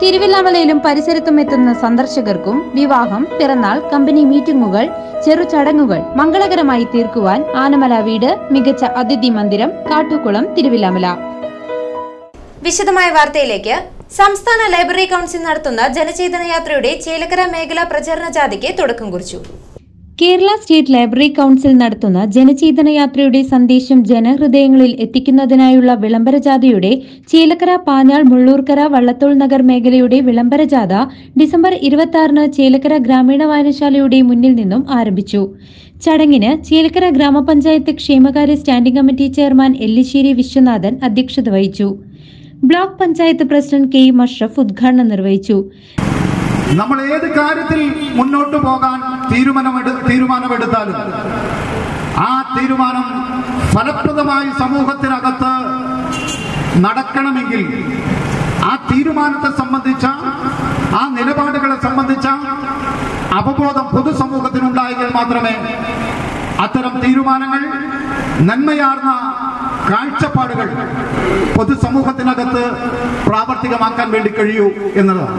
തിരുവില്ലാമലയിലും പരിസരത്തും എത്തുന്ന സന്ദർശകർക്കും വിവാഹം പിറന്നാൾ കമ്പനി മീറ്റിംഗുകൾ ചെറു ചടങ്ങുകൾ മംഗളകരമായി തീർക്കുവാൻ ആനമല വീട് മികച്ച അതിഥി മന്ദിരം കാട്ടുകുളം തിരുവില്ലാമല വിശദമായ വാർത്തയിലേക്ക് സംസ്ഥാന ലൈബ്രറി കൗൺസിൽ നടത്തുന്ന ജനചേതന യാത്രയുടെ ചേലക്കര മേഖലാ പ്രചാരണ ജാഥയ്ക്ക് തുടക്കം കുറിച്ചു കേരള സ്റ്റേറ്റ് ലൈബ്രറി കൗൺസിൽ നടത്തുന്ന ജനചേതന യാത്രയുടെ സന്ദേശം ജനഹൃദയങ്ങളിൽ എത്തിക്കുന്നതിനായുള്ള വിളംബര ജാഥയുടെ ചീലക്കര പാഞ്ഞാൾ മുള്ളൂർക്കര വള്ളത്തോൾ നഗർ മേഖലയുടെ വിളംബര ജാഥ ഡിസംബർ ഇരുപത്തി ആറിന് ചേലക്കര ഗ്രാമീണ വായനശാലയുടെ മുന്നിൽ നിന്നും ആരംഭിച്ചു ചടങ്ങിന് ചേലക്കര ഗ്രാമപഞ്ചായത്ത് ക്ഷേമകാര്യ standing committee chairman Ellissery Viswanathan അധ്യക്ഷത വഹിച്ചു block panchayat president K E Mashraf ഉദ്ഘാടനം നിർവഹിച്ചു നമ്മൾ ഏത് കാര്യത്തിൽ മുന്നോട്ട് പോകാൻ തീരുമാനമെടു തീരുമാനമെടുത്താലും ആ തീരുമാനം ഫലപ്രദമായി സമൂഹത്തിനകത്ത് നടക്കണമെങ്കിൽ ആ തീരുമാനത്തെ സംബന്ധിച്ച ആ നിലപാടുകളെ സംബന്ധിച്ച അവബോധം പൊതുസമൂഹത്തിനുണ്ടായെങ്കിൽ മാത്രമേ അത്തരം തീരുമാനങ്ങൾ നന്മയാർന്ന കാഴ്ചപ്പാടുകൾ പൊതുസമൂഹത്തിനകത്ത് പ്രാവർത്തികമാക്കാൻ വേണ്ടി കഴിയൂ എന്നതാണ്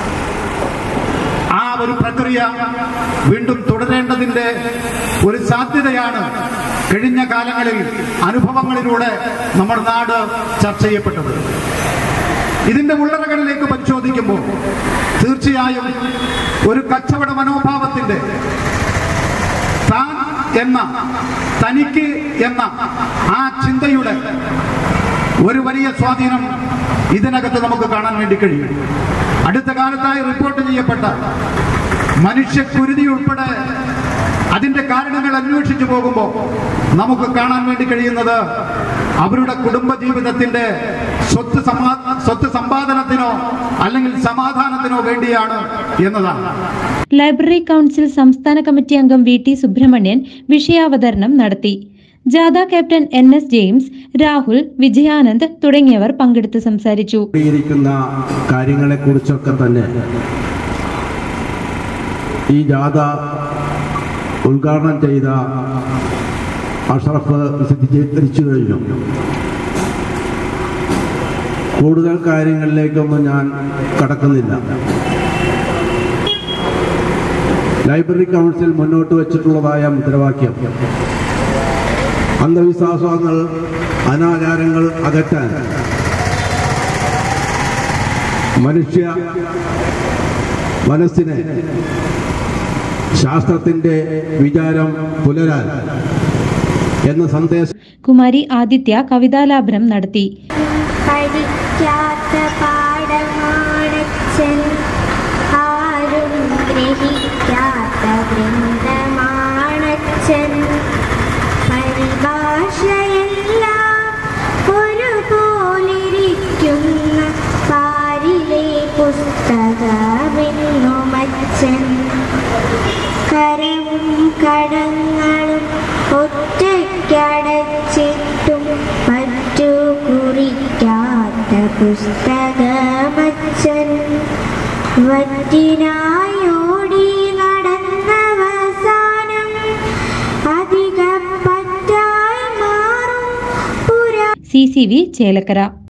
ആ ഒരു പ്രക്രിയ വീണ്ടും തുടരേണ്ടതിന്റെ ഒരു സാധ്യതയാണ് കഴിഞ്ഞ കാലങ്ങളിൽ അനുഭവങ്ങളിലൂടെ നമ്മുടെ നാട് ചർച്ച ചെയ്യപ്പെട്ടത് ഇതിന്റെ ഉള്ളറകളിലേക്ക് പരിശോധിക്കുമ്പോൾ തീർച്ചയായും ഒരു കച്ചവട മനോഭാവത്തിന്റെ താൻ എന്ന തനിക്ക് എന്ന ആ ചിന്തയുടെ ഒരു വലിയ സ്വാധീനം ഇതിനകത്ത് നമുക്ക് കാണാൻ വേണ്ടി കഴിയും അടുത്ത കാലത്തായി റിപ്പോർട്ട് ചെയ്യപ്പെട്ട മനുഷ്യക്കുരുതി ഉൾപ്പെടെ അതിന്റെ കാരണങ്ങൾ അന്വേഷിച്ചു പോകുമ്പോൾ നമുക്ക് കാണാൻ വേണ്ടി കഴിയുന്നത് അവരുടെ കുടുംബജീവിതത്തിന്റെ സ്വത്ത് സമാ സ്വത്ത് സമ്പാദനത്തിനോ അല്ലെങ്കിൽ സമാധാനത്തിനോ വേണ്ടിയാണ് എന്നതാണ് ലൈബ്രറി കൗൺസിൽ സംസ്ഥാന കമ്മിറ്റി അംഗം വി ടി സുബ്രഹ്മണ്യൻ വിഷയാവതരണം നടത്തി ജാഥ captain N S James Rahul Vijayanand തുടങ്ങിയവർ പങ്കെടുത്ത് സംസാരിച്ചു ഇരിക്കുന്ന കാര്യങ്ങളെക്കുറിച്ചൊക്കെ തന്നെ ഈ ജാഥ ഉദ്ഘാടനം ചെയ്ത അഷറഫ് വിശദീകരിച്ചു കഴിഞ്ഞു കൂടുതൽ കാര്യങ്ങളിലേക്കൊന്നും ഞാൻ കടക്കുന്നില്ല ലൈബ്രറി കൗൺസിൽ മുന്നോട്ട് വച്ചിട്ടുള്ളതായ മുദ്രാവാക്യം അന്ധവിശ്വാസങ്ങൾ അനാചാരങ്ങൾ അകറ്റാൻ മനുഷ്യ മനസ്സിനെ ശാസ്ത്രത്തിന്റെ വിചാരം പുലരാൻ എന്ന സന്ദേശം കുമാരി ആദിത്യ കവിതാലാപനം നടത്തി പഠിക്കാത്ത പാഠമാണച്ചൻ ആരും ഗ്രഹിക്കാത്ത ഗ്രന്ഥമാണച്ചൻ പരിഭാഷയെല്ലാം ഒരുപോലിരിക്കുന്ന പാരിലെ പുസ്തകമെന്നുമച്ചൻ കരവും കടങ്ങളും ഒറ്റയ്ക്കടച്ചിട്ടും മറ്റു കുറിക്കാത്ത പുസ്തകമച്ചൻ വറ്റിനായോടി നടന്നവസാനം അധിക പറ്റായി മാറും പുരാ സി സി വി ചേലക്കര